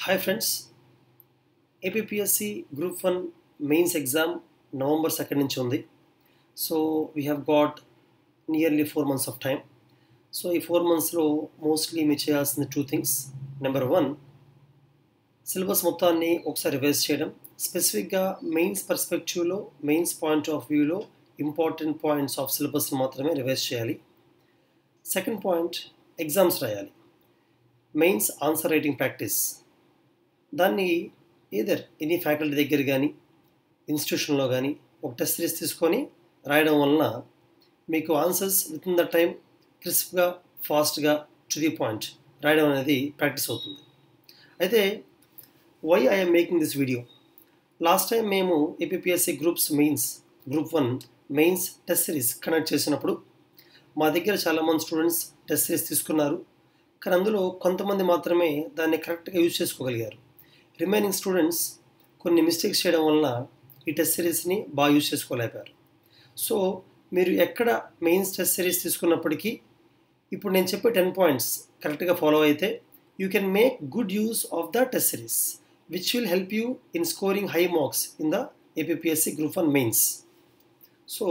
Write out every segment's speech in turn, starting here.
hi friends APSC group one mains exam November second నుంచి ఉంది so we have got nearly four months of time so ఈ four మంత్స్లో mostly మీరు చేయాల్సిన two things number one syllabus మొత్తాన్ని ఒకసారి revise చేయడం స్పెసిఫిక్గా మెయిన్స్ పర్స్పెక్టివ్లో మెయిన్స్ పాయింట్ ఆఫ్ వ్యూలో ఇంపార్టెంట్ పాయింట్స్ ఆఫ్ సిలబస్ని మాత్రమే రివైజ్ చేయాలి సెకండ్ పాయింట్ ఎగ్జామ్స్ రాయాలి మెయిన్స్ ఆన్సర్ రైటింగ్ ప్రాక్టీస్ దాన్ని ఏదర్ ఎనీ ఫ్యాకల్టీ దగ్గర కానీ ఇన్స్టిట్యూషన్లో కానీ ఒక టెస్ట్ సిరీస్ తీసుకొని రాయడం వలన మీకు answers within the time క్రిస్ప్గా ఫాస్ట్గా టు ది పాయింట్ రాయడం అనేది ప్రాక్టీస్ అవుతుంది అయితే why I'm making this video last time మేము APSC groups mains group one mains test series conduct చేసినప్పుడు మా దగ్గర చాలామంది స్టూడెంట్స్ టెస్ట్ సిరీస్ తీసుకున్నారు కానీ అందులో కొంతమంది మాత్రమే దాన్ని కరెక్ట్గా యూజ్ చేసుకోగలిగారు రిమైనింగ్ స్టూడెంట్స్ కొన్ని మిస్టేక్స్ చేయడం వలన ఈ టెస్ట్ సిరీస్ని బాగా యూజ్ చేసుకోలేపారు సో మీరు ఎక్కడ మెయిన్స్ టెస్ట్ సిరీస్ తీసుకున్నప్పటికీ ఇప్పుడు నేను చెప్పే టెన్ పాయింట్స్ కరెక్ట్గా ఫాలో అయితే you can make good use of the test series which will help you in scoring high marks in the APSC group one mains so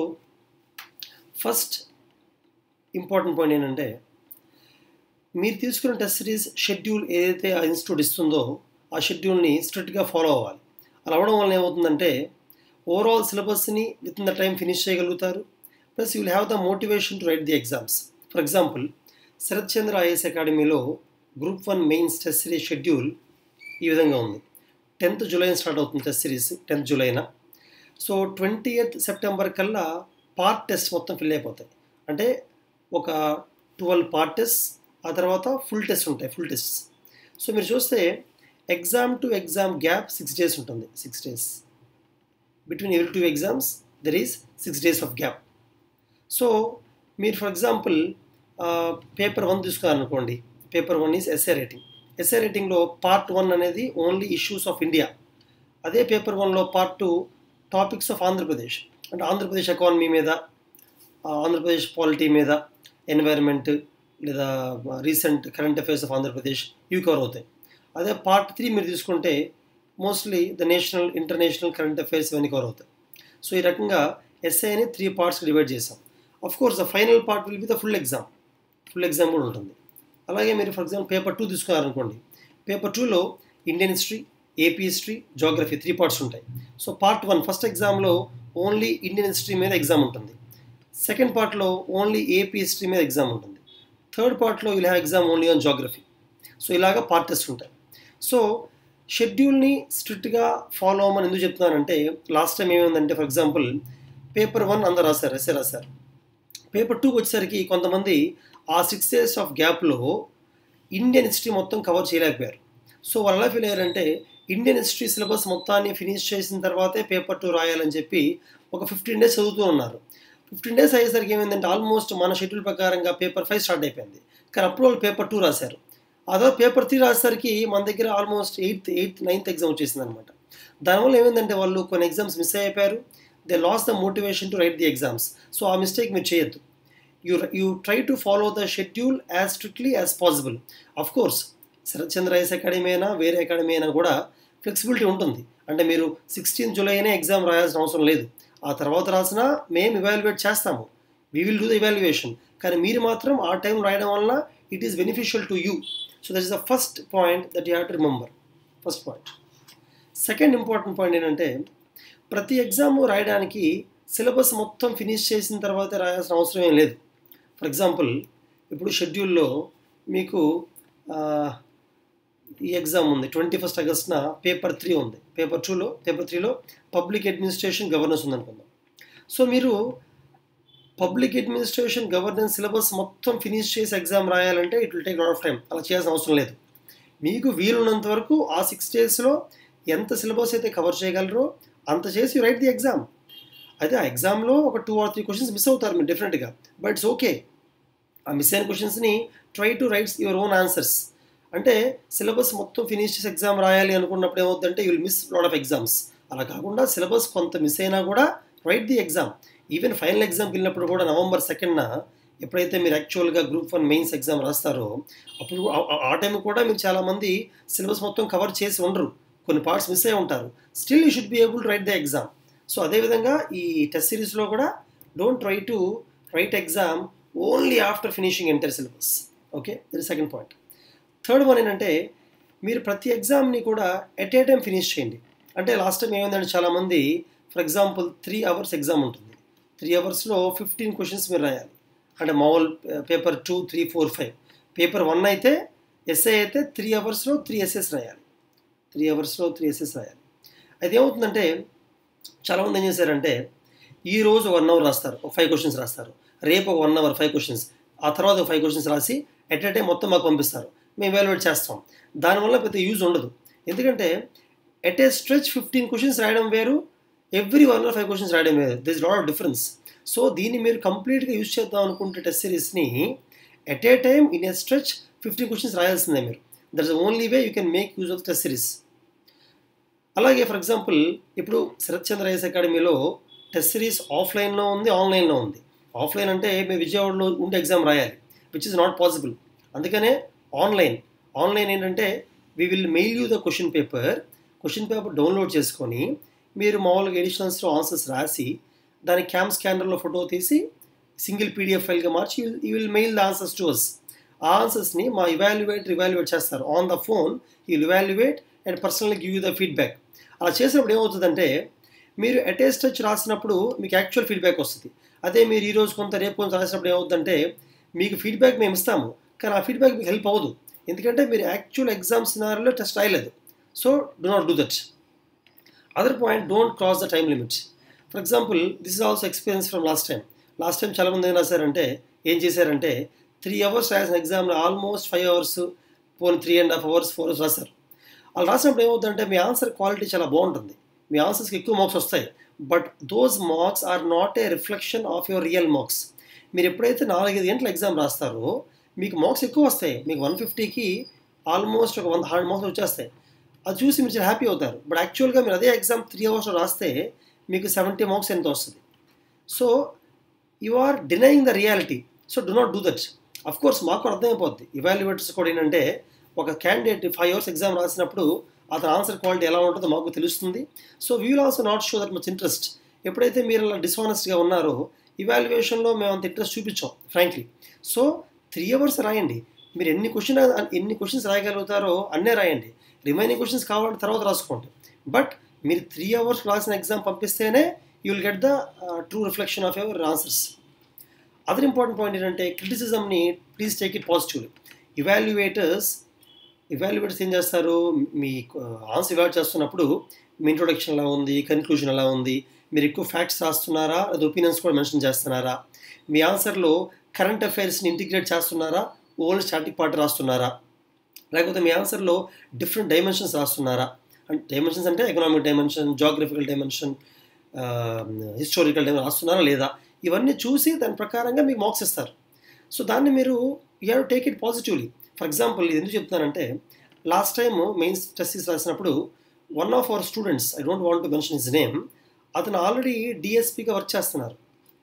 first important point ఏంటంటే మీరు తీసుకున్న test series schedule ఏదైతే ఆ institute ఇస్తుందో ఆ షెడ్యూల్ని స్ట్రిక్ట్గా follow అవ్వాలి అలా అవ్వడం వల్ల ఏమవుతుందంటే ఓవరాల్ సిలబస్ని within the time finish చేయగలుగుతారు plus you will have the motivation to write the exams for example Sarath Chandra IAS అకాడమీలో group one mains test series schedule ఈ విధంగా ఉంది టెన్త్ జూలై స్టార్ట్ అవుతుంది టెస్ట్ సిరీస్ టెన్త్ జూలైన so twenty eighth September కల్లా part test మొత్తం fill అయిపోతాయి అంటే ఒక ట్వెల్వ్ పార్ట్ టెస్ట్ ఆ తర్వాత ఫుల్ టెస్ట్ ఉంటాయి ఫుల్ టెస్ట్ సో మీరు చూస్తే exam to exam gap six days ఉంటుంది six days between every two exams there is six days of gap so మీరు ఫర్ ఎగ్జాంపుల్ పేపర్ వన్ తీసుకున్నారనుకోండి paper one is essay writing essay రేటింగ్లో part one అనేది only issues of India అదే paper వన్లో part two topics of Andhra Pradesh అంటే Andhra Pradesh economy మీద Andhra Pradesh polity మీద environment లేదా recent current affairs of Andhra Pradesh ఇవి కవర్ అవుతాయి అదే పార్ట్ త్రీ మీరు తీసుకుంటే mostly the national international current affairs ఇవన్నీ కవర్ అవుతాయి సో ఈ రకంగా ఎస్ఐని త్రీ పార్ట్స్ డివైడ్ చేసాం of course the final part will be the full exam full exam కూడా ఉంటుంది అలాగే మీరు ఫర్ ఎగ్జాంపుల్ పేపర్ టూ తీసుకున్నారనుకోండి పేపర్ టూలో Indian history AP history geography three parts ఉంటాయి సో పార్ట్ వన్ ఫస్ట్ ఎగ్జామ్లో only Indian history మీద exam ఉంటుంది సెకండ్ పార్ట్లో ఓన్లీ ఏపీ హిస్టరీ మీద ఎగ్జామ్ ఉంటుంది థర్డ్ పార్ట్లో will have exam only on geography so ఇలాగా పార్ట్ టెస్ట్ ఉంటాయి సో షెడ్యూల్ని స్ట్రిక్ట్గా ఫాలో అవ్వమని ఎందుకు చెప్తున్నానంటే లాస్ట్ టైం ఏమైందంటే ఫర్ ఎగ్జాంపుల్ పేపర్ వన్ అందరు రాశారు ఎస్ఏ రాశారు పేపర్ టూకి వచ్చేసరికి కొంతమంది ఆ సిక్స్ డేస్ ఆఫ్ గ్యాప్లో ఇండియన్ హిస్టరీ మొత్తం కవర్ చేయలేకపోయారు సో వాళ్ళు ఎలా ఫీల్ అయ్యారంటే ఇండియన్ హిస్టరీ సిలబస్ మొత్తాన్ని ఫినిష్ చేసిన తర్వాతే పేపర్ టూ రాయాలని చెప్పి ఒక ఫిఫ్టీన్ డేస్ చదువుతూ ఉన్నారు ఫిఫ్టీన్ డేస్ అయ్యేసరికి ఏమైందంటే ఆల్మోస్ట్ మన షెడ్యూల్ ప్రకారంగా పేపర్ ఫైవ్ స్టార్ట్ అయిపోయింది కానీ అప్పుడు వాళ్ళు పేపర్ టూ రాశారు అదో పేపర్ త్రీ రాసేసరికి మన దగ్గర almost eighth eighth ninth exam వచ్చేసింది అనమాట దానివల్ల ఏమైందంటే వాళ్ళు కొన్ని ఎగ్జామ్స్ మిస్ అయిపోయారు they lose the motivation to write the exams so ఆ మిస్టేక్ మీరు చేయొద్దు you you try to follow the schedule as strictly as possible of course Sarath Chandra IAS academy అయినా వేరే అకాడమీ అయినా కూడా ఫ్లెక్సిబిలిటీ ఉంటుంది అంటే మీరు సిక్స్టీన్ జూలై అయినా ఎగ్జామ్ రాయాల్సిన అవసరం లేదు ఆ తర్వాత రాసినా మేము ఇవాల్యుయేట్ చేస్తాము we will do the evaluation కానీ మీరు మాత్రం ఆ టైం రాయడం వల్ల it is beneficial to you so that is the first point that you have to remember first point second important point ఏంటంటే ప్రతి ఎగ్జామ్ రాయడానికి సిలబస్ మొత్తం ఫినిష్ చేసిన తర్వాతే రాయాల్సిన అవసరం ఏం లేదు ఫర్ ఎగ్జాంపుల్ ఇప్పుడు షెడ్యూల్లో మీకు ఈ ఎగ్జామ్ ఉంది ట్వంటీ ఫస్ట్ ఆగస్ట్న పేపర్ త్రీ ఉంది పేపర్ టూలో పేపర్ త్రీలో పబ్లిక్ అడ్మినిస్ట్రేషన్ గవర్నెన్స్ ఉందనుకుందాం సో మీరు పబ్లిక్ అడ్మినిస్ట్రేషన్ గవర్నెన్స్ సిలబస్ మొత్తం ఫినిష్ చేసి ఎగ్జామ్ రాయాలంటే it will take lot of time అలా చేయాల్సిన అవసరం లేదు మీకు వీలున్నంత వరకు ఆ సిక్స్ డేస్లో ఎంత సిలబస్ అయితే కవర్ చేయగలరో అంత చేసి రైట్ ది ఎగ్జామ్ అయితే ఆ ఎగ్జామ్లో ఒక two or three questions miss అవుతారు మీరు డెఫినెట్గా బట్ ఇట్స్ ఓకే ఆ మిస్ అయిన క్వశ్చన్స్ని try to writes your own answers అంటే సిలబస్ మొత్తం ఫినిష్ చేసి ఎగ్జామ్ రాయాలి అనుకున్నప్పుడు ఏమవుతుందంటే you will miss lot of exams అలా కాకుండా సిలబస్ కొంత మిస్ అయినా కూడా write the exam even final ఎగ్జామ్కి వెళ్ళినప్పుడు కూడా నవంబర్ సెకండ్న ఎప్పుడైతే మీరు యాక్చువల్గా గ్రూప్ వన్ మెయిన్స్ ఎగ్జామ్ రాస్తారో అప్పుడు ఆ- ఆ- ఆ టైం కూడా మీరు చాలామంది సిలబస్ మొత్తం కవర్ చేసి ఉండరు కొన్ని పార్ట్స్ మిస్ అయి ఉంటారు still you should be able to write the exam so అదేవిధంగా ఈ టెస్ట్ సిరీస్లో కూడా don't try to write exam only after finishing entire syllabus okay ఇది సెకండ్ పాయింట్ థర్డ్ వన్ ఏంటంటే మీరు ప్రతి ఎగ్జామ్ని కూడా ఎట్ ఏ టైం ఫినిష్ చేయండి అంటే లాస్ట్ టైం ఏమైందంటే చాలామంది for example three hours exam ఉంటుంది త్రీ అవర్స్లో ఫిఫ్టీన్ క్వశ్చన్స్ మీరు రాయాలి అంటే మామూలు paper two three four five paper one అయితే ఎస్ఏ అయితే త్రీ అవర్స్లో త్రీ ఎస్ఎస్ రాయాలి త్రీ అవర్స్లో త్రీ ఎస్ఎస్ రాయాలి అది ఏమవుతుందంటే చాలామంది ఏం చేశారంటే ఈ రోజు వన్ అవర్ రాస్తారు ఒక ఫైవ్ క్వశ్చన్స్ రాస్తారు రేపు ఒక వన్ అవర్ ఫైవ్ క్వశ్చన్స్ ఆ తర్వాత ఒక ఫైవ్ క్వశ్చన్స్ రాసి ఎట్ ఏ టైం మొత్తం మాకు పంపిస్తారు మేము ఎవాల్యుయేట్ చేస్తాం దానివల్ల పెద్ద యూజ్ ఉండదు ఎందుకంటే at a stretch fifteen questions రాయడం వేరు ఎవ్రీ వన్ ఫైవ్ క్వశ్చన్స్ రాయడం వేరు this lot of difference so దీన్ని మీరు కంప్లీట్గా యూజ్ చేద్దాం అనుకుంటే టెస్ట్ సిరీస్ని at a time in a stretch fifteen questions రాయాల్సిందే మీరు that is only way you can make use of test series అలాగే ఫర్ ఎగ్జాంపుల్ ఇప్పుడు శరత్ చంద్ర ఐఎస్ అకాడమీలో టెస్ట్ సిరీస్ ఆఫ్లైన్లో ఉంది ఆన్లైన్లో ఉంది ఆఫ్లైన్ అంటే మీరు విజయవాడలో ఉండి ఎగ్జామ్ రాయాలి విచ్ ఇస్ నాట్ పాసిబుల్ అందుకనే ఆన్లైన్ ఆన్లైన్ ఏంటంటే we will mail you the question paper question paper download చేసుకొని మీరు మామూలుగా ఎడిషనల్స్లో ఆన్సర్స్ రాసి దాని క్యామ్ స్కానర్లో ఫోటో తీసి సింగిల్ పీడిఎఫ్ ఫైల్గా మార్చి you will mail the answers to us ఆ ఆన్సర్స్ని మా ఇవాల్యుయేట్ రివాల్యుయేట్ చేస్తారు ఆన్ ద ఫోన్ ఈ ఇవాల్యుయేట్ అండ్ పర్సనల్గా గివ్ యూ ద ఫీడ్బ్యాక్ అలా చేసినప్పుడు ఏమవుతుందంటే మీరు అటేస్ట్ టచ్ రాసినప్పుడు మీకు యాక్చువల్ ఫీడ్బ్యాక్ వస్తుంది అదే మీరు ఈ రోజు కొంత రేపు కొంత రాసినప్పుడు ఏమవుతుందంటే మీకు ఫీడ్బ్యాక్ మేము ఇస్తాము కానీ ఆ ఫీడ్బ్యాక్ మీకు హెల్ప్ అవ్వదు ఎందుకంటే మీరు యాక్చువల్ ఎగ్జామ్ సినారీలో టెస్ట్ రాయలేదు so do not do that other point don't cross the time limit for example this is also experience from last time last time చాలామంది ఏం రాశారంటే ఏం చేశారంటే త్రీ అవర్స్ రాసిన ఎగ్జామ్లో ఆల్మోస్ట్ ఫైవ్ అవర్స్ పోనీ three and half hours four hours రాశారు అలా రాసినప్పుడు ఏమవుతుందంటే మీ ఆన్సర్ క్వాలిటీ చాలా బాగుంటుంది మీ ఆన్సర్స్కి ఎక్కువ మార్క్స్ వస్తాయి but those marks are not a reflection of your real marks మీరు ఎప్పుడైతే నాలుగైదు గంటల ఎగ్జామ్ రాస్తారో మీకు మార్క్స్ ఎక్కువ వస్తాయి మీకు వన్ ఫిఫ్టీకి ఆల్మోస్ట్ ఒక వంద హండ్రెడ్ మార్క్స్ వచ్చేస్తాయి అది చూసి మీరు చాలా హ్యాపీ అవుతారు బట్ యాక్చువల్గా మీరు అదే ఎగ్జామ్ త్రీ అవర్స్లో రాస్తే మీకు సెవెంటీ మార్క్స్ ఎంత వస్తుంది so you are denying the reality so do not do that of course మాకు అర్థమైపోద్ది ఇవాల్యుయేటర్స్ కూడా ఏంటంటే ఒక క్యాండిడేట్ ఫైవ్ అవర్స్ ఎగ్జామ్ రాసినప్పుడు అతని ఆన్సర్ క్వాలిటీ ఎలా ఉంటుందో మాకు తెలుస్తుంది so we will also not show that much interest ఎప్పుడైతే మీరు అలా డిస్ఆనెస్ట్గా ఉన్నారో ఇవాల్యుయేషన్లో మేము అంత ఇంట్రెస్ట్ చూపించాం ఫ్రాంక్లీ సో త్రీ అవర్స్ రాయండి మీరు ఎన్ని క్వశ్చన్ ఎన్ని క్వశ్చన్స్ రాయగలుగుతారో అన్నే రాయండి రిమైనింగ్ క్వశ్చన్స్ కావాలంటే తర్వాత రాసుకోండి బట్ మీరు త్రీ అవర్స్ రాసిన ఎగ్జామ్ పంపిస్తేనే you will get the true reflection of your answers other important point ఏంటంటే క్రిటిసిజంని please take it positively evaluators evaluators ఏం చేస్తారు మీ ఆన్సర్ ఇవాల్యుయేట్ చేస్తున్నప్పుడు మీ ఇంట్రొడక్షన్ ఎలా ఉంది కన్క్లూజన్ ఎలా ఉంది మీరు ఎక్కువ ఫ్యాక్ట్స్ రాస్తున్నారా లేదా ఒపీనియన్స్ కూడా మెన్షన్ చేస్తున్నారా మీ ఆన్సర్లో కరెంట్ అఫైర్స్ని ఇంటిగ్రేట్ చేస్తున్నారా ఓల్డ్ స్టాటిక్ పార్ట్ రాస్తున్నారా లేకపోతే మీ ఆన్సర్లో డిఫరెంట్ డైమెన్షన్స్ రాస్తున్నారా అంటే డైమెన్షన్స్ అంటే economic dimension geographical dimension historical dimension రాస్తున్నారా లేదా ఇవన్నీ చూసి దాని ప్రకారంగా మీకు మార్క్స్ ఇస్తారు సో దాన్ని మీరు you have take it positively for example ఇది ఎందుకు చెప్తున్నానంటే లాస్ట్ టైం మెయిన్స్ టెస్టీస్ రాసినప్పుడు one of our students I don't want to mention his name అతను ఆల్రెడీ డిఎస్పీగా వర్క్ చేస్తున్నారు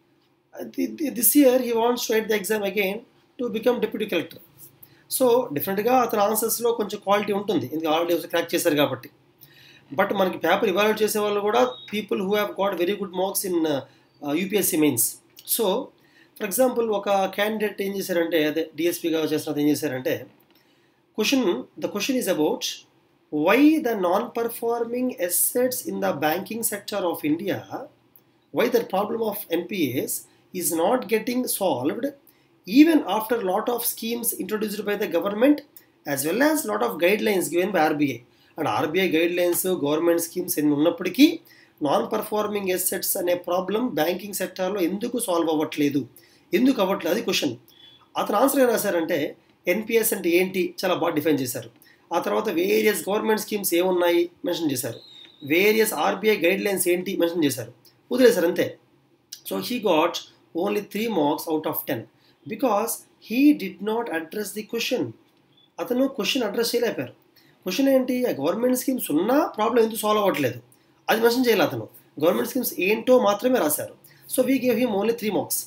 this year he wants write the exam again to become deputy collector so డిఫరెంట్గా అతని ఆన్సర్స్లో కొంచెం క్వాలిటీ ఉంటుంది ఎందుకంటే already crack చేశారు కాబట్టి బట్ మనకి పేపర్ ఇవాల్యుయేట్ చేసే వాళ్ళు కూడా people who have got very good marks in UPSC mains so for example ఒక క్యాండిడేట్ ఏం చేశారంటే అదే డిఎస్పీగా చేసిన ఏం చేశారంటే question the question is about why the non performing assets in the banking sector of India why the problem of NPAs is not getting solved even after lot of schemes introduced by the government as well as lot of guidelines given by RBI and RBI guidelines government schemes ఎన్ని ఉన్నప్పటికీ non performing assets అనే problem banking సెక్టార్లో ఎందుకు solve అవ్వట్లేదు ఎందుకు అవ్వట్లేదు అది question అతను ఆన్సర్ ఏం రాశారంటే ఎన్పిఎస్ అంటే ఏంటి చాలా బాగా డిఫైన్ చేశారు ఆ తర్వాత వేరియస్ గవర్నమెంట్ స్కీమ్స్ ఏమున్నాయి మెన్షన్ చేశారు వేరియస్ ఆర్బీఐ గైడ్ లైన్స్ ఏంటి మెన్షన్ చేశారు వదిలేశారు అంతే so he got only three marks out of ten because he did not address the question అతను క్వశ్చన్ అడ్రస్ చేయలేపారు క్వశ్చన్ ఏంటి ఆ గవర్నమెంట్ స్కీమ్స్ ఉన్నా ప్రాబ్లం ఎందుకు సాల్వ్ అవ్వట్లేదు అది మెన్షన్ చేయాలి అతను గవర్నమెంట్ స్కీమ్స్ ఏంటో మాత్రమే రాశారు so we gave him only three marks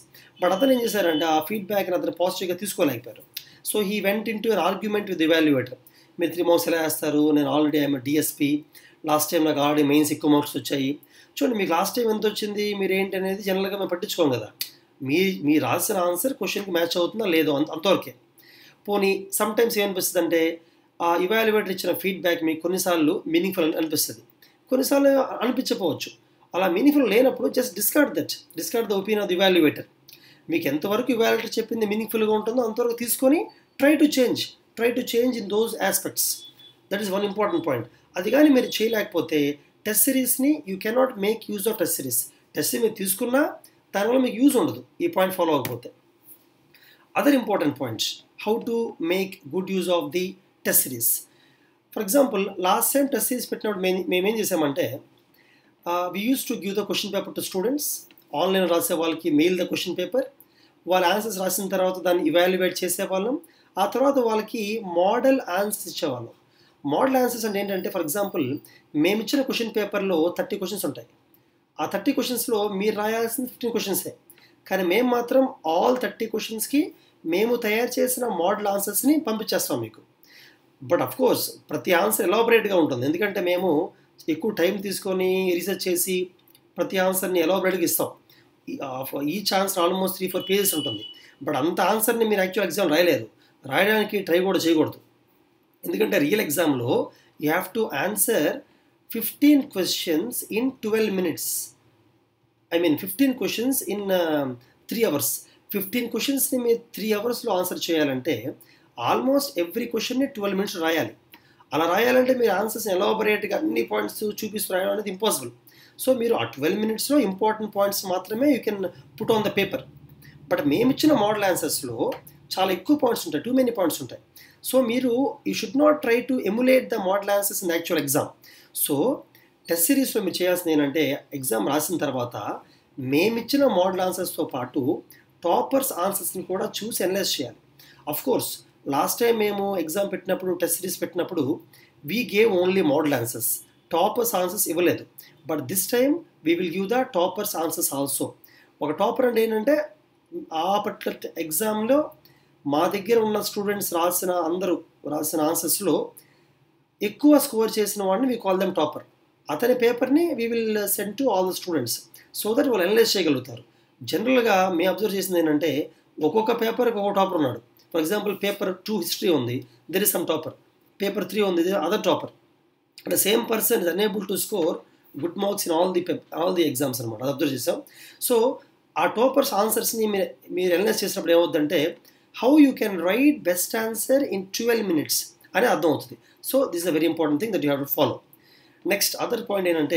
but అతను ఏం చేశారంటే ఆ ఫీడ్బ్యాక్ని అతను పాజిటివ్గా తీసుకోలేకపోయారు so he went into an argument with evaluator మీరు త్రీ మార్క్స్ ఎలా వేస్తారు నేను already I'm DSP last time నాకు ఆల్రెడీ మెయిన్స్ ఎక్కువ మార్క్స్ వచ్చాయి చూడండి మీకు లాస్ట్ టైం ఎంత వచ్చింది మీరు ఏంటి అనేది జనరల్గా మేము పట్టించుకోం కదా మీ మీ రాసిన ఆన్సర్ క్వశ్చన్కి మ్యాచ్ అవుతుందా లేదో అంత అంతవరకే పోనీ సమ్ టైమ్స్ ఏమనిపిస్తుంది అంటే ఆ ఇవాల్యుయేటర్ ఇచ్చిన ఫీడ్బ్యాక్ మీకు కొన్నిసార్లు మీనింగ్ఫుల్ అనిపిస్తుంది కొన్నిసార్లు అనిపించకపోవచ్చు అలా మీనింగ్ఫుల్ లేనప్పుడు just discard that discard the opinion of the evaluator మీకు ఎంతవరకు ఇవాల్యుయేటర్ చెప్పింది మీనింగ్ఫుల్గా ఉంటుందో అంతవరకు తీసుకొని try to change try to change in those aspects that is one important point అది కానీ మీరు చేయలేకపోతే టెస్ట్ సిరీస్ని you cannot make use of test series test series మీరు తీసుకున్నా దానివల్ల మీకు యూజ్ ఉండదు ఈ పాయింట్ ఫాలో అవ్వకపోతే other important points how to make good use of the test series for example last time test series పెట్టినప్పుడు మేము మేమేం చేసామంటే we used to give the question paper to students online రాసే వాళ్ళకి mail the question paper వాళ్ళ answers రాసిన తర్వాత దాన్ని ఇవాల్యుయేట్ చేసేవాళ్ళం ఆ తర్వాత వాళ్ళకి మోడల్ ఆన్సర్స్ ఇచ్చేవాళ్ళం మోడల్ ఆన్సర్స్ అంటే ఏంటంటే ఫర్ ఎగ్జాంపుల్ మేము ఇచ్చిన క్వశ్చన్ పేపర్లో థర్టీ క్వశ్చన్స్ ఉంటాయి ఆ థర్టీ క్వశ్చన్స్లో మీరు రాయాల్సిన ఫిఫ్టీన్ క్వశ్చన్సే కానీ మేము మాత్రం ఆల్ థర్టీ క్వశ్చన్స్కి మేము తయారు చేసిన మోడల్ ఆన్సర్స్ని పంపించేస్తాం మీకు బట్ అఫ్ కోర్స్ ప్రతి ఆన్సర్ ఎలాబరేట్గా ఉంటుంది ఎందుకంటే మేము ఎక్కువ టైం తీసుకొని రీసెర్చ్ చేసి ప్రతి ఆన్సర్ని ఎలాబరేట్గా ఇస్తాం ఈ chance almost three four pages ఉంటుంది బట్ అంత ఆన్సర్ని మీరు యాక్చువల్ ఎగ్జామ్ రాయలేరు రాయడానికి ట్రై కూడా చేయకూడదు ఎందుకంటే రియల్ ఎగ్జామ్లో you have to answer fifteen questions in twelve minutes I mean fifteen questions in three hours fifteen క్వశ్చన్స్ని మీరు త్రీ అవర్స్లో ఆన్సర్ చేయాలంటే ఆల్మోస్ట్ ఎవ్రీ క్వశ్చన్ని ట్వెల్వ్ మినిట్స్ రాయాలి అలా రాయాలంటే మీరు ఆన్సర్స్ ఎలాబరేట్గా అన్ని పాయింట్స్ చూపిస్తూ రాయడం అనేది ఇంపాసిబుల్ సో మీరు ఆ ట్వెల్వ్ మినిట్స్లో ఇంపార్టెంట్ పాయింట్స్ మాత్రమే you can put on the paper but మేము ఇచ్చిన మోడల్ ఆన్సర్స్లో చాలా ఎక్కువ పాయింట్స్ ఉంటాయి టూ మెనీ పాయింట్స్ ఉంటాయి సో మీరు you should not try to emulate the model answers in actual exam so test సిరీస్లో మీరు చేయాల్సింది ఏంటంటే ఎగ్జామ్ రాసిన తర్వాత మేమిచ్చిన మోడల్ ఆన్సర్స్తో పాటు టాపర్స్ ఆన్సర్స్ని కూడా చూసి అనలైజ్ చేయాలి అఫ్ కోర్స్ లాస్ట్ టైం మేము ఎగ్జామ్ పెట్టినప్పుడు టెస్ట్ సిరీస్ పెట్టినప్పుడు we gave only model answers toppers answers ఇవ్వలేదు but this time we will give the toppers answers also ఒక టాపర్ అంటే ఏంటంటే ఆ పర్టికులర్ ఎగ్జామ్లో మా దగ్గర ఉన్న స్టూడెంట్స్ రాసిన అందరూ రాసిన ఆన్సర్స్లో ఎక్కువ స్కోర్ చేసిన వాడిని వీ కాల్ దెమ్ టాపర్ అతని పేపర్ని we will send to all the students so that వాళ్ళు అనలైజ్ చేయగలుగుతారు జనరల్గా మేము అబ్జర్వ్ చేసింది ఏంటంటే ఒక్కొక్క పేపర్కి ఒక్కొక్క టాపర్ ఉన్నాడు for example paper two history ఉంది there is some topper paper three ఉంది అదర్ టాపర్ అంటే same person is unable to score good marks in all the all the exams అనమాట అది అబ్జర్వ్ చేసాం సో ఆ టాపర్స్ ఆన్సర్స్ని మీరు మీరు అనలైజ్ చేసినప్పుడు ఏమవుతుందంటే how you can write best answer in twelve minutes అని అర్థం అవుతుంది so this a very important thing that you have to follow next other point ఏంటంటే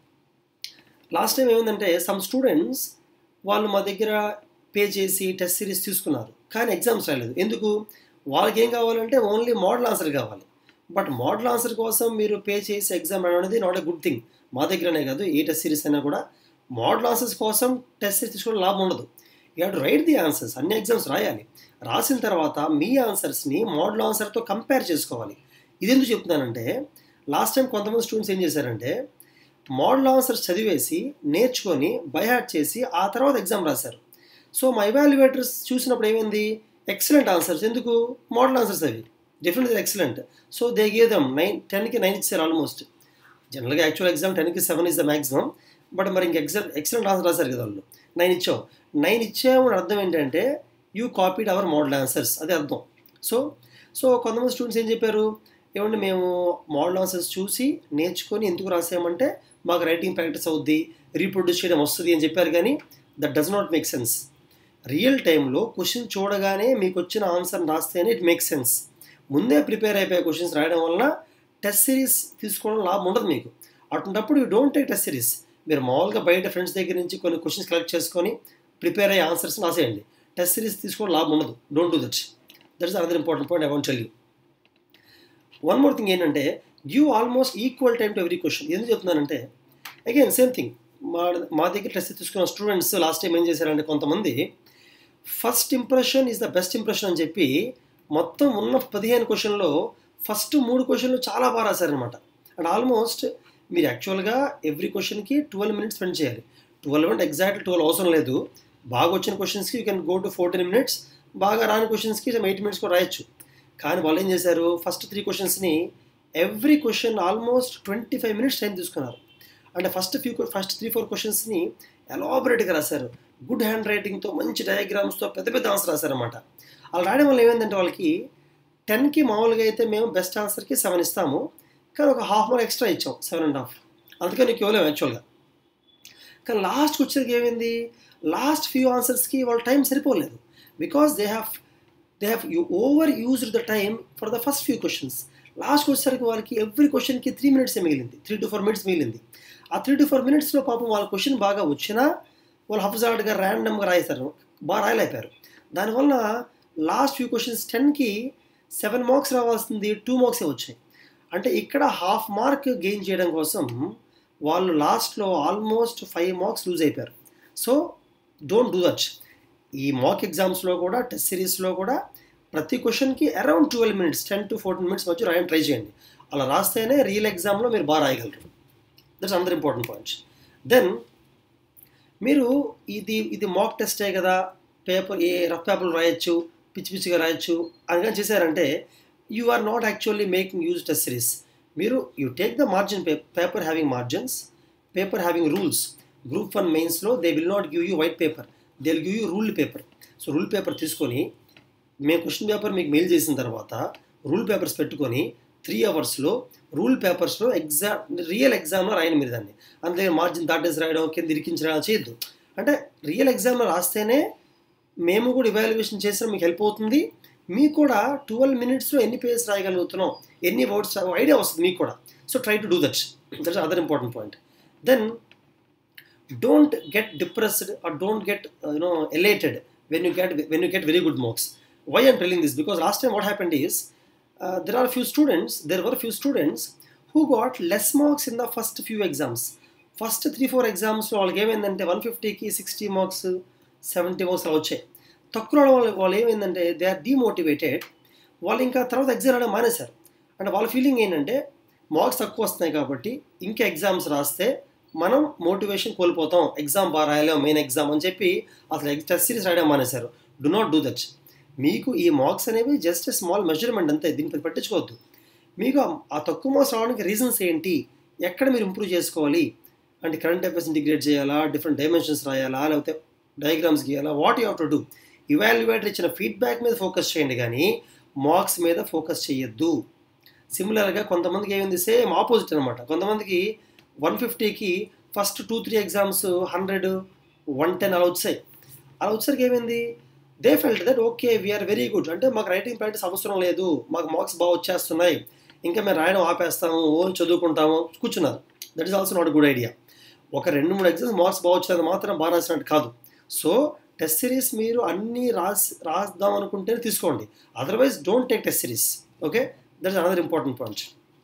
లాస్ట్ టైం ఏమైందంటే సమ్ స్టూడెంట్స్ వాళ్ళు మా దగ్గర పే చేసి టెస్ట్ సిరీస్ తీసుకున్నారు కానీ ఎగ్జామ్స్ రాలేదు ఎందుకు వాళ్ళకి ఏం కావాలంటే ఓన్లీ మోడల్ ఆన్సర్ కావాలి బట్ మోడల్ ఆన్సర్ కోసం మీరు పే చేసి ఎగ్జామ్ అనేది నాట్ ఎ గుడ్ థింగ్ మా దగ్గరనే కాదు ఏ టెస్ట్ సిరీస్ అయినా కూడా మోడల్ ఆన్సర్స్ కోసం టెస్ట్ సిరీస్ తీసుకోవడం లాభం ఉండదు you have to write the answers అన్ని ఎగ్జామ్స్ రాయాలి రాసిన తర్వాత మీ ఆన్సర్స్ని మోడల్ ఆన్సర్తో కంపేర్ చేసుకోవాలి ఇది ఎందుకు చెప్తున్నానంటే లాస్ట్ టైం కొంతమంది స్టూడెంట్స్ ఏం చేశారంటే మోడల్ ఆన్సర్స్ చదివేసి నేర్చుకొని బైహార్ట్ చేసి ఆ తర్వాత ఎగ్జామ్ రాశారు సో మా ఇవాల్యుయేటర్స్ చూసినప్పుడు ఏమైంది ఎక్సలెంట్ ఆన్సర్స్ ఎందుకు మోడల్ ఆన్సర్స్ అవి definitely excellent so they gave them nine టెన్కి నైన్ ఇచ్చారు ఆల్మోస్ట్ జనరల్గా యాక్చువల్ ఎగ్జామ్ టెన్కి seven is the maximum but మరి ఇంక ఎక్సల్ ఎక్సలెంట్ ఆన్సర్ రాశారు కదా వాళ్ళు నైన్ ఇచ్చాం నైన్ ఇచ్చాము అని అర్థం ఏంటంటే you copied our model answers అదే అర్థం సో సో కొంతమంది స్టూడెంట్స్ ఏం చెప్పారు ఏమంటే మేము మోడల్ ఆన్సర్స్ చూసి నేర్చుకొని ఎందుకు రాసామంటే మాకు రైటింగ్ ప్రాక్టీస్ అవుద్ది రీప్రొడ్యూస్ చేయడం వస్తుంది అని చెప్పారు కానీ that does not make sense real టైంలో క్వశ్చన్ చూడగానే మీకు వచ్చిన ఆన్సర్ రాస్తేనే ఇట్ మేక్ సెన్స్ ముందే ప్రిపేర్ అయిపోయే క్వశ్చన్స్ రాయడం వలన టెస్ట్ సిరీస్ తీసుకోవడం లాభం ఉండదు మీకు అటువంటిప్పుడు you don't take test series మీరు మామూలుగా బయట ఫ్రెండ్స్ దగ్గర నుంచి కొన్ని క్వశ్చన్స్ కలెక్ట్ చేసుకొని ప్రిపేర్ అయ్యే ఆన్సర్స్ రాసేయండి టెస్ట్ సిరీస్ తీసుకోవడం లాభం ఉండదు don't do that that is another important point I want tell you one more thing ఏంటంటే give almost equal time to every question ఎందుకు చెప్తున్నానంటే అగైన్ సేమ్ థింగ్ మా మా దగ్గర టెస్ట్ తీసుకున్న స్టూడెంట్స్ లాస్ట్ టైం ఏం చేశారంటే కొంతమంది first impression is the best impression అని చెప్పి మొత్తం ఉన్న పదిహేను క్వశ్చన్లో ఫస్ట్ మూడు క్వశ్చన్లు చాలా బాగా రాశారనమాట అండ్ ఆల్మోస్ట్ మీరు యాక్చువల్గా ఎవ్రీ క్వశ్చన్కి ట్వెల్వ్ మినిట్స్ స్పెండ్ చేయాలి ట్వెల్వ్ అంటే ఎగ్జాక్ట్ ట్వెల్వ్ అవసరం లేదు బాగా వచ్చిన క్వశ్చన్స్కి you can go to fourteen minutes బాగా రాని క్వశ్చన్స్కి ఎయిట్ మినిట్స్ కూడా రాయొచ్చు కానీ వాళ్ళు ఏం చేశారు ఫస్ట్ త్రీ క్వశ్చన్స్ని every question almost twenty five minutes time తీసుకున్నారు అంటే first few first three four క్వశ్చన్స్ని ఎలాబరేట్గా రాశారు గుడ్ హ్యాండ్ రైటింగ్తో మంచి డయాగ్రామ్స్తో పెద్ద పెద్ద ఆన్సర్ రాశారనమాట అలా రాయడం వల్ల ఏమైందంటే వాళ్ళకి టెన్కి మామూలుగా అయితే మేము బెస్ట్ ఆన్సర్కి సెవెన్ ఇస్తాము కానీ ఒక హాఫ్ మార్క్ ఎక్స్ట్రా ఇచ్చాం సెవెన్ అండ్ హాఫ్ అందుకని నీకు ఇవ్వలేము యాక్చువల్గా కానీ లాస్ట్కి వచ్చేసరికి ఏమైంది లాస్ట్ ఫ్యూ ఆన్సర్స్కి వాళ్ళ టైం సరిపోలేదు because they have they have you over used the time for the first few questions లాస్ట్కి వచ్చేసరికి వాళ్ళకి ఎవ్రీ క్వశ్చన్కి త్రీ మినిట్స్ మిగిలింది త్రీ టు ఫోర్ మినిట్స్ మిగిలింది ఆ త్రీ టు ఫోర్ మినిట్స్లో పాపం వాళ్ళ క్వశ్చన్ బాగా వచ్చినా వాళ్ళు హఫ్జాడ్గా ర్యాండమ్గా రాయిస్తారు బాగా రాయలేపారు దానివల్ల లాస్ట్ ఫ్యూ క్వశ్చన్స్ టెన్కి సెవెన్ మార్క్స్ రావాల్సింది టూ మార్క్సే వచ్చాయి అంటే ఇక్కడ హాఫ్ మార్క్ గెయిన్ చేయడం కోసం వాళ్ళు లాస్ట్లో ఆల్మోస్ట్ ఫైవ్ మార్క్స్ లూజ్ అయిపోయారు సో డోంట్ డూ దట్ ఈ మాక్ ఎగ్జామ్స్లో కూడా టెస్ట్ సిరీస్లో కూడా ప్రతి క్వశ్చన్కి around twelve minutes ten to fourteen minutes మధ్య రాయని ట్రై చేయండి అలా రాస్తేనే రియల్ ఎగ్జామ్లో మీరు బాగా రాయగలరు that's other important points then మీరు ఇది ఇది మాక్ టెస్టే కదా పేపర్ ఏ రఫ్ పేపర్లు రాయొచ్చు పిచ్చి పిచ్చిగా రాయొచ్చు అని చేశారంటే you are not actually making use test series మీరు you take the margin paper having margins paper having rules group one మెయిన్స్లో they will not give you white paper they will give you ruled paper so rule paper తీసుకొని మేము question paper మీకు mail చేసిన తర్వాత rule papers పెట్టుకొని three అవర్స్లో రూల్ పేపర్స్లో ఎగ్జామ్ రియల్ ఎగ్జామ్లో రాయని మీరు దాన్ని అందులో మార్జిన్ దాటేసి రాయడం కింద ఇరికించి రాయడం చేయొద్దు అంటే రియల్ ఎగ్జామ్లో రాస్తేనే మేము కూడా ఇవాల్యుయేషన్ చేసిన మీకు హెల్ప్ అవుతుంది మీకు కూడా ట్వెల్వ్ మినిట్స్లో ఎన్ని పేజెస్ రాయగలుగుతున్నాం ఎన్ని వర్డ్స్ ఐడియా వస్తుంది మీకు కూడా so try to do that that's other important point then don't get depressed or don't get you know elevated when you get when you get very good marks why I'm telling this because last time what happened is there are few students there were few students who got less marks in the first few exams first three four ఎగ్జామ్స్లో వాళ్ళకి ఏమైందంటే one ఫిఫ్టీకి sixty marks seventy marks అలా వచ్చాయి తక్కువ రావడం వల్ల వాళ్ళు ఏమైందంటే దే ఆర్ డిమోటివేటెడ్ వాళ్ళు ఇంకా తర్వాత ఎగ్జామ్ రాయడం మానేశారు అంటే వాళ్ళ ఫీలింగ్ ఏంటంటే మార్క్స్ తక్కువ వస్తున్నాయి కాబట్టి ఇంకా ఎగ్జామ్స్ రాస్తే మనం మోటివేషన్ కోల్పోతాం ఎగ్జామ్ బాగా రాయలేం మెయిన్ ఎగ్జామ్ అని చెప్పి అసలు టెస్ట్ సిరీస్ రాయడం మానేశారు డు నాట్ డూ దట్ మీకు ఈ మార్క్స్ అనేవి జస్ట్ స్మాల్ మెజర్మెంట్ అంతే దీనికి పట్టించుకోవద్దు మీకు ఆ తక్కువ మార్క్స్ రావడానికి రీజన్స్ ఏంటి ఎక్కడ మీరు ఇంప్రూవ్ చేసుకోవాలి అంటే కరెంట్ అఫేర్స్ ఇంటిగ్రేట్ చేయాలా డిఫరెంట్ డైమెన్షన్స్ రాయాలా లేకపోతే డయాగ్రామ్స్ గీయాలా what you have to do evaluator ఇచ్చిన ఫీడ్బ్యాక్ మీద ఫోకస్ చేయండి కానీ మార్క్స్ మీద ఫోకస్ చేయొద్దు సిమిలర్గా కొంతమందికి ఏమైంది సేమ్ ఆపోజిట్ అనమాట కొంతమందికి వన్ ఫిఫ్టీకి first two three exams hundred one ten అలా వచ్చాయి అలా వచ్చేసరికి ఏమైంది they felt that okay we are very good అంటే మాకు రైటింగ్ ప్రాక్టీస్ అవసరం లేదు మాకు మార్క్స్ బాగా వచ్చేస్తున్నాయి ఇంకా మేము రాయడం ఆపేస్తాము ఓన్ చదువుకుంటాము కూర్చున్నారు that is also not good idea ఒక రెండు మూడు ఎగ్జామ్స్ మార్క్స్ బాగా వచ్చేది మాత్రం బాగా రాసినట్టు కాదు సో టెస్ట్ సిరీస్ మీరు అన్నీ రాసి రాద్దాం అనుకుంటే తీసుకోండి otherwise don't take test series okay that is another important point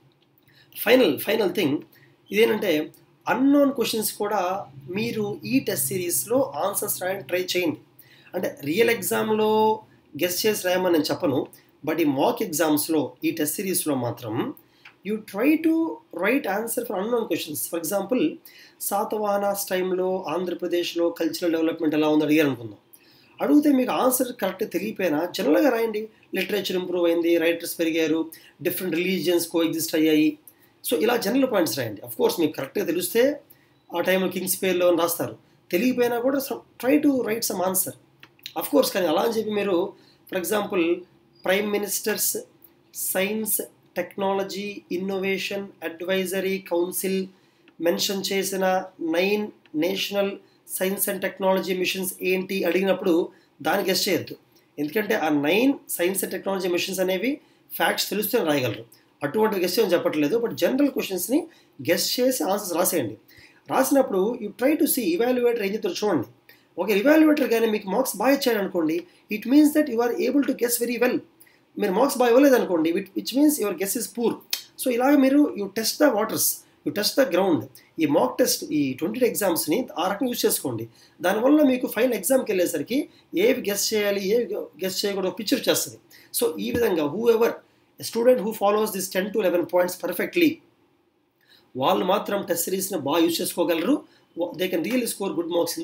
final final thing ఇదేంటంటే అన్నోన్ క్వశ్చన్స్ కూడా మీరు ఈ టెస్ట్ సిరీస్లో ఆన్సర్స్ రాయని ట్రై చేయండి అంటే రియల్ ఎగ్జామ్లో గెస్ట్ చేసి రాయమని నేను చెప్పను బట్ ఈ మాక్ ఎగ్జామ్స్లో ఈ టెస్ట్ సిరీస్లో మాత్రం you try to write answer for unknown questions for example Satavahanas టైంలో ఆంధ్రప్రదేశ్లో కల్చరల్ డెవలప్మెంట్ ఎలా ఉందో అడిగారు అనుకుందాం అడిగితే మీకు ఆన్సర్ కరెక్ట్ తెలియపోయినా జనరల్గా రాయండి లిటరేచర్ ఇంప్రూవ్ అయింది రైటర్స్ పెరిగారు డిఫరెంట్ రిలీజియన్స్ కో ఎగ్జిస్ట్ అయ్యాయి సో ఇలా జనరల్ పాయింట్స్ రాయండి అఫ్ కోర్స్ మీకు కరెక్ట్గా తెలిస్తే ఆ టైంలో కింగ్స్ పేర్లో అని రాస్తారు తెలియపోయినా కూడా try to write some answer of course కానీ అలా అని చెప్పి మీరు for example prime ministers science technology innovation advisory council mention చేసిన nine national science and technology missions ఏంటి అడిగినప్పుడు దాన్ని గెస్ట్ చేయొద్దు ఎందుకంటే ఆ nine science and technology missions అనేవి ఫ్యాక్ట్స్ తెలుస్తూనే రాయగలరు అటువంటి గెస్ట్ చేయని చెప్పట్లేదు బట్ జనరల్ క్వశ్చన్స్ని గెస్ట్ చేసి ఆన్సర్స్ రాసేయండి రాసినప్పుడు you try to see evaluator ఏం చెప్తారు చూడండి ఒక ఇవాల్యుయేటర్ కానీ మీకు మార్క్స్ బాగా ఇచ్చాడు అనుకోండి it means that you are able to guess very well మీరు మార్క్స్ బాగా ఇవ్వలేదు అనుకోండి with which means your guess is poor so ఇలాగ మీరు you test the waters you test the ground ఈ మాక్ టెస్ట్ ఈ ట్వంటీ ఎగ్జామ్స్ని ఆ రకంగా యూస్ చేసుకోండి దానివల్ల మీకు ఫైనల్ ఎగ్జామ్కి వెళ్ళేసరికి ఏవి గెస్ చేయాలి ఏవి గెస్ చేయకూడదు పిక్చర్ చేస్తుంది సో ఈ విధంగా whoever student who follows this ten to eleven points పర్ఫెక్ట్లీ వాళ్ళు మాత్రం టెస్ట్ సిరీస్ని బాగా యూజ్ చేసుకోగలరు they can real score good marks in the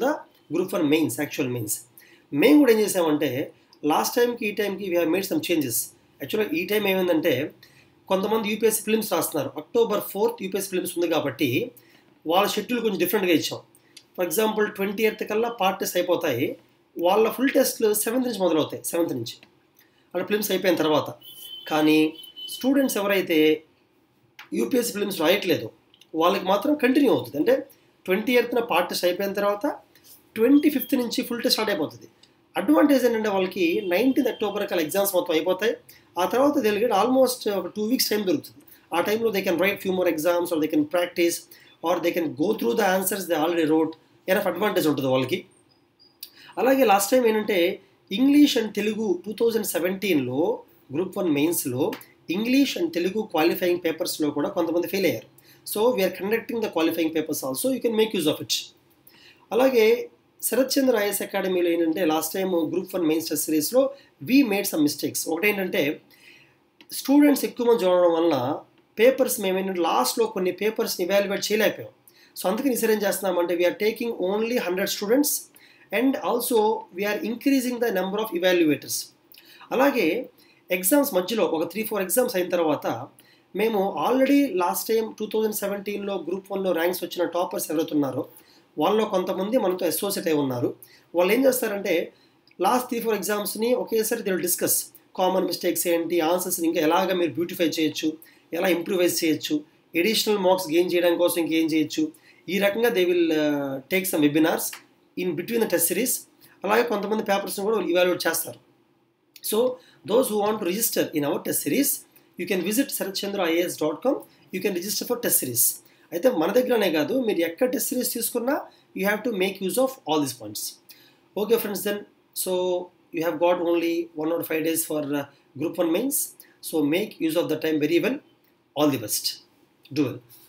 group one mains actual mains మేము కూడా ఏం చేసామంటే లాస్ట్ టైంకి ఈ టైంకి we have made some changes యాక్చువల్గా ఈ టైం ఏమైందంటే కొంతమంది యూపీఎస్సీ ఫిల్మ్స్ రాస్తున్నారు అక్టోబర్ ఫోర్త్ యూపీఎస్సీ ఫిల్మ్స్ ఉంది కాబట్టి వాళ్ళ షెడ్యూల్ కొంచెం డిఫరెంట్గా ఇచ్చాం ఫర్ ఎగ్జాంపుల్ ట్వంటీ ఎయిత్ కల్లా పార్ట్ టెస్ట్ అయిపోతాయి వాళ్ళ ఫుల్ టెస్ట్లు సెవెంత్ నుంచి మొదలవుతాయి సెవెంత్ నుంచి అంటే ఫిల్మ్స్ అయిపోయిన తర్వాత కానీ స్టూడెంట్స్ ఎవరైతే యూపీఎస్సీ ఫిల్మ్స్ రాయట్లేదు వాళ్ళకి మాత్రం కంటిన్యూ అవుతుంది అంటే ట్వంటీ ఎయిత్న పార్ట్ టెస్ట్ అయిపోయిన తర్వాత ట్వంటీ ఫిఫ్త్ నుంచి ఫుల్ టెస్ట్ స్టార్ట్ అయిపోతుంది అడ్వాంటేజ్ ఏంటంటే వాళ్ళకి నైన్టీన్త్ అక్టోబర్ కల్లా ఎగ్జామ్స్ మొత్తం అయిపోతాయి ఆ తర్వాత తెలియదు ఆల్మోస్ట్ ఒక టూ వీక్స్ టైం దొరుకుతుంది ఆ టైంలో they can write few more exams or they can practice or they can go through the answers they already wrote enough advantage ఉంటుంది వాళ్ళకి అలాగే లాస్ట్ టైం ఏంటంటే English and Telugu two thousand సెవెంటీన్లో group one మెయిన్స్లో English and Telugu qualifying పేపర్స్లో కూడా కొంతమంది fail అయ్యారు so we are conducting the qualifying papers also you can make use of it అలాగే శరత్ చంద్ర ఐఎస్ అకాడమీలో ఏంటంటే last time group one mains test సిరీస్లో వీ మేడ్ సమ్ మిస్టేక్స్ ఒకటేంటంటే స్టూడెంట్స్ ఎక్కువ మంది చూడడం వలన పేపర్స్ మేము ఏంటంటే లాస్ట్లో కొన్ని పేపర్స్ని ఇవాల్యుయేట్ చేయలేకపోయాం సో అందుకని ఈసారి ఏం చేస్తున్నామంటే we are taking only hundred students and also we are increasing the number of evaluators అలాగే ఎగ్జామ్స్ మధ్యలో ఒక త్రీ ఫోర్ ఎగ్జామ్స్ అయిన తర్వాత మేము already last time two thousand సెవెంటీన్లో గ్రూప్ వన్లో ర్యాంక్స్ వచ్చిన టాపర్స్ ఎవరైతున్నారో వాళ్ళలో కొంతమంది మనతో అసోసియేట్ అయి ఉన్నారు వాళ్ళు ఏం చేస్తారంటే లాస్ట్ త్రీ ఫోర్ ఎగ్జామ్స్ని ఒకేసారి దీని డిస్కస్ కామన్ మిస్టేక్స్ ఏంటి ఆన్సర్స్ని ఇంకా ఎలాగ మీరు బ్యూటిఫై చేయొచ్చు ఎలా ఇంప్రూవైజ్ చేయొచ్చు ఎడిషనల్ మార్క్స్ గెయిన్ చేయడం కోసం ఇంకేం చేయొచ్చు ఈ రకంగా they will take some webinars in between the test series అలాగే కొంతమంది పేపర్స్ని కూడా ఇవాల్యుయేట్ చేస్తారు so those who want register in our test series you can visit Sarathchandra IAS dot com you can register for test series అయితే మన దగ్గరనే కాదు మీరు ఎక్కడ టెస్ట్ సిరీస్ తీసుకున్నా you have to make use of all these points okay friends then so you have got only one are five days for group one mains so make use of the time very well all the best do well